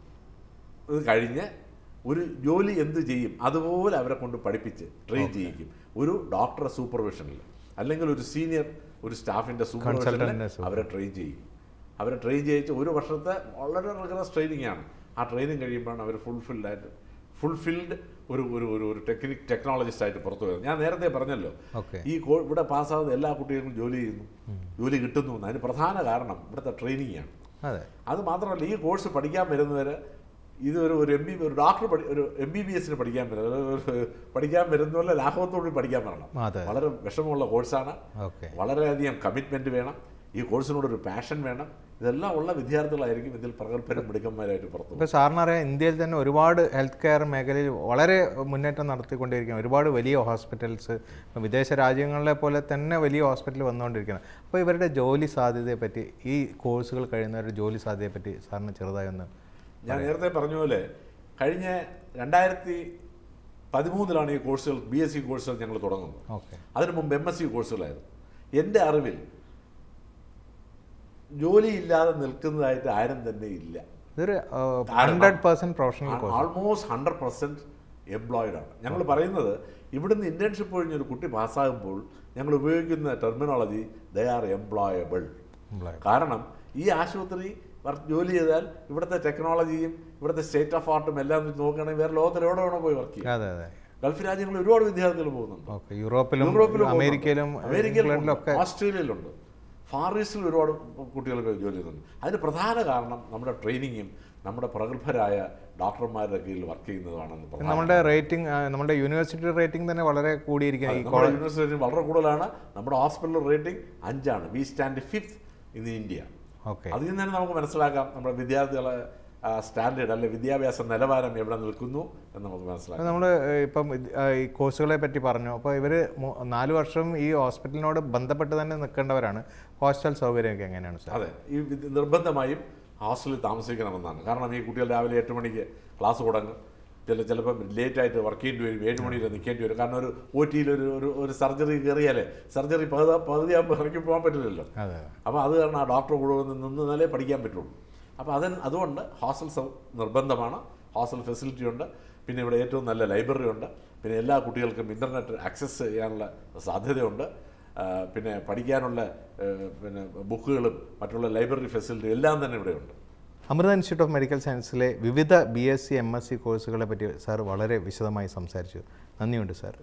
ഇത് കഴിഞ്ഞ് ഒരു ജോലി എന്ത് ചെയ്യും അതുപോലെ അവരെ കൊണ്ട് പഠിപ്പിച്ച് ട്രെയിൻ ചെയ്യിക്കും ഒരു ഡോക്ടറെ സൂപ്പർവിഷനിൽ അല്ലെങ്കിൽ ഒരു സീനിയർ ഒരു സ്റ്റാഫിന്റെ സൂപ്പർവിഷനിൽ Consultant-ന്റെ super- അവരെ ട്രെയിൻ ചെയ്യിക്കും അവരെ ട്രെയിൻ ചെയ്യിച്ച് ഒരു വർഷത്തെ വളരെ റിഗറസ് ട്രെയിനിങ് ആണ് ആ ട്രെയിനിങ് കഴിയുമ്പോഴാണ് അവർ ഫുൾഫിൽഡ് ആയിട്ട് ഫുൾഫിൽഡ് ഒരു ഒരു ഒരു ഒരു ടെക്നിക് ടെക്നോളജിസ്റ്റ് ആയിട്ട് പുറത്തു വരുന്നത് ഞാൻ നേരത്തെ പറഞ്ഞല്ലോ ഓക്കെ ഈ കോ ഇവിടെ പാസ്സാകുന്ന എല്ലാ കുട്ടികൾക്കും ജോലി ചെയ്യുന്നു ജോലി കിട്ടുന്നു എന്ന്. അതിന് പ്രധാന കാരണം ഇവിടുത്തെ ട്രെയിനിങ് ആണ് അതെ അത് മാത്രമല്ല ഈ കോഴ്സ് പഠിക്കാൻ വരുന്നവർ ഇത് ഒരു ഒരു എം ബി ഒരു ഡോക്ടർ പഠി ഒരു എം ബി ബി എസിന് പഠിക്കാൻ വരുന്നത് ഒരു പഠിക്കാൻ വരുന്നവരെ ലാഘവത്തോടുകൂടി പഠിക്കാൻ വരണം അതെ വളരെ വിഷമമുള്ള കോഴ്സാണ് ഓക്കെ വളരെയധികം കമ്മിറ്റ്മെൻറ്റ് വേണം ഈ കോഴ്സിനോടൊരു പാഷൻ വേണം ഇതെല്ലാം ഉള്ള വിദ്യാർത്ഥികളായിരിക്കും ഇതിൽ പ്രഗത്ഭരും മിടുക്കന്മാരായിട്ട് പുറത്തു പോകുന്നത്. ഇപ്പോൾ സാറിനറിയാം ഇന്ത്യയിൽ തന്നെ ഒരുപാട് ഹെൽത്ത് കെയർ മേഖലയിൽ വളരെ മുന്നേറ്റം നടത്തിക്കൊണ്ടിരിക്കുകയാണ് ഒരുപാട് വലിയ ഹോസ്പിറ്റൽസ് ഇപ്പം വിദേശ രാജ്യങ്ങളിലെ പോലെ തന്നെ വലിയ ഹോസ്പിറ്റൽ വന്നുകൊണ്ടിരിക്കുകയാണ് അപ്പോൾ ഇവരുടെ ജോലി സാധ്യതയെ പറ്റി ഈ കോഴ്സുകൾ കഴിയുന്നവരുടെ ജോലി സാധ്യതയെ പറ്റി സാറിന് ചെറുതായി ഒന്ന് ഞാൻ നേരത്തെ പറഞ്ഞ പോലെ കഴിഞ്ഞ രണ്ടായിരത്തി പതിമൂന്നിലാണ് ഈ കോഴ്സുകൾ ബി എസ് സി കോഴ്സുകൾ ഞങ്ങൾ തുടങ്ങുന്നത് ഓക്കെ അതിനു മുമ്പ് എം എസ് സി കോഴ്സുകളായിരുന്നു എൻ്റെ അറിവിൽ ജോലിയില്ലാതെ നിൽക്കുന്നതായിട്ട് ആരും തന്നെ ഇല്ല ഇതൊരു hundred percent professional course almost hundred percent employed ആണ് ഞങ്ങൾ പറയുന്നത് ഇവിടുന്ന് ഇന്റേൺഷിപ്പ് കഴിഞ്ഞ് ഒരു കുട്ടി പാസ്സാകുമ്പോൾ ഞങ്ങൾ ഉപയോഗിക്കുന്ന ടെർമിനോളജി ദേ ആർ എംപ്ലോയബിൾ കാരണം ഈ ആശുപത്രി വർക്ക് ജോലി ചെയ്താൽ ഇവിടുത്തെ ടെക്നോളജിയും ഇവിടുത്തെ സ്റ്റേറ്റ് ഓഫ് ആർട്ടും എല്ലാം വെച്ച് നോക്കുകയാണെങ്കിൽ വേറെ ലോകത്തിൽ എവിടെ വേണോ പോയി വർക്ക് ചെയ്യാം അതെ അതെ ഗൾഫ് രാജ്യങ്ങളിൽ ഒരുപാട് വിദ്യാർത്ഥികൾ പോകുന്നുണ്ട് ഓക്കെ യൂറോപ്പിലും യൂറോപ്പിലും അമേരിക്കയിലും അമേരിക്കയിലും ഇംഗ്ലണ്ടിലൊക്കെ ഓസ്ട്രേലിയയിലുണ്ട് ഫാർ ഈസ്റ്റിൽ ഒരുപാട് കുട്ടികൾക്ക് ജോലി ചെയ്യുന്നുണ്ട് അതിന് പ്രധാന കാരണം നമ്മുടെ ട്രെയിനിങ്ങും നമ്മുടെ പ്രഗത്ഭരായ ഡോക്ടർമാരുടെ കീഴിൽ വർക്ക് ചെയ്യുന്നതാണെന്ന് പ്രധാന നമ്മുടെ റേറ്റിംഗ് നമ്മുടെ യൂണിവേഴ്സിറ്റി റേറ്റിംഗ് തന്നെ വളരെ കൂടിയിരിക്കുന്നത് ഈ നമ്മുടെ യൂണിവേഴ്സിറ്റി വളരെ കൂടുതലാണ് നമ്മുടെ ഹോസ്പിറ്റൽ റേറ്റിംഗ് അഞ്ചാണ് we stand fifth in India okay അതിൽ നിന്ന് തന്നെ നമുക്ക് മനസ്സിലാക്കാം നമ്മുടെ വിദ്യാർത്ഥികളെ സ്റ്റാൻഡേർഡ് അല്ലെ വിദ്യാഭ്യാസ നിലവാരം എവിടെ നിൽക്കുന്നു എന്ന് നമുക്ക് മനസ്സിലാക്കാം നമ്മൾ ഇപ്പം ഇത്, ആ, ഈ കോഴ്സുകളെ പറ്റി പറഞ്ഞു അപ്പോൾ ഇവർ നാല് വർഷം ഈ ഹോസ്പിറ്റലിനോട് ബന്ധപ്പെട്ട് തന്നെ നിൽക്കേണ്ടവരാണ് ഹോസ്റ്റൽ സൗകര്യമൊക്കെ എങ്ങനെയാണ് സാർ അതെ ഈ വിദ്യ- നിർബന്ധമായും ഹോസ്റ്റലിൽ താമസിക്കണമെന്നാണ് കാരണം ഈ കുട്ടികൾ രാവിലെ എട്ട് മണിക്ക് ക്ലാസ് തുടങ്ങും ചില ചിലപ്പം ലേറ്റ് ആയിട്ട് വർക്ക് ചെയ്യേണ്ടി വരും ഏഴ് മണിയിൽ നിൽക്കേണ്ടി വരും കാരണം ഒരു ഒ ടിയിൽ ഒരു ഒരു ഒരു സർജറി കയറിയാലേ സർജറി പകുതി പകുതിയാകുമ്പോൾ ഇറങ്ങി പോകാൻ പറ്റില്ലല്ലോ അതെ അപ്പോൾ അത് കാരണം ആ ഡോക്ടർ കൂടെ വന്ന് നിന്നാലേ പഠിക്കാൻ പറ്റുള്ളൂ അപ്പോൾ അതിന് അതുകൊണ്ട് ഹോസ്റ്റൽ സൗ നിർബന്ധമാണ് ഹോസ്റ്റൽ ഫെസിലിറ്റി ഉണ്ട് പിന്നെ ഇവിടെ ഏറ്റവും നല്ല ലൈബ്രറി ഉണ്ട് പിന്നെ എല്ലാ കുട്ടികൾക്കും ഇൻ്റർനെറ്റ് ആക്സസ് ചെയ്യാനുള്ള സാധ്യതയുണ്ട് ആ, പിന്നെ പഠിക്കാനുള്ള ഏ, പിന്നെ ബുക്കുകളും മറ്റുള്ള ലൈബ്രറി ഫെസിലിറ്റി എല്ലാം തന്നെ ഇവിടെയുണ്ട് അമൃത ഇൻസ്റ്റിറ്റ്യൂട്ട് ഓഫ് മെഡിക്കൽ സയൻസിലെ വിവിധ B S C M S C കോഴ്സുകളെ പറ്റി സാർ വളരെ വിശദമായി സംസാരിച്ചു നന്ദിയുണ്ട് sir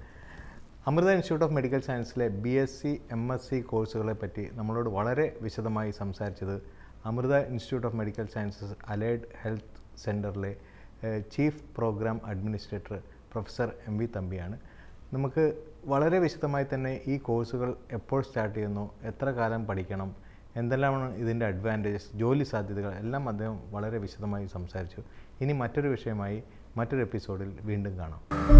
Amrita institute of medical സയൻസിലെ B S C M S C കോഴ്സുകളെ പറ്റി നമ്മളോട് വളരെ വിശദമായി സംസാരിച്ചത് Amrita institute of medical sciences allied health സെൻറ്ററിലെ chief programme administrator professor M V തമ്പിയാണ് നമുക്ക് വളരെ വിശദമായി തന്നെ ഈ കോഴ്സുകൾ എപ്പോൾ സ്റ്റാർട്ട് ചെയ്യുന്നു എത്ര കാലം പഠിക്കണം എന്തെല്ലാമാണ് ഇതിൻ്റെ അഡ്വാൻറ്റേജസ് ജോലി സാധ്യതകൾ എല്ലാം അദ്ദേഹം വളരെ വിശദമായി സംസാരിച്ചു ഇനി മറ്റൊരു വിഷയമായി മറ്റൊരു എപ്പിസോഡിൽ വീണ്ടും കാണാം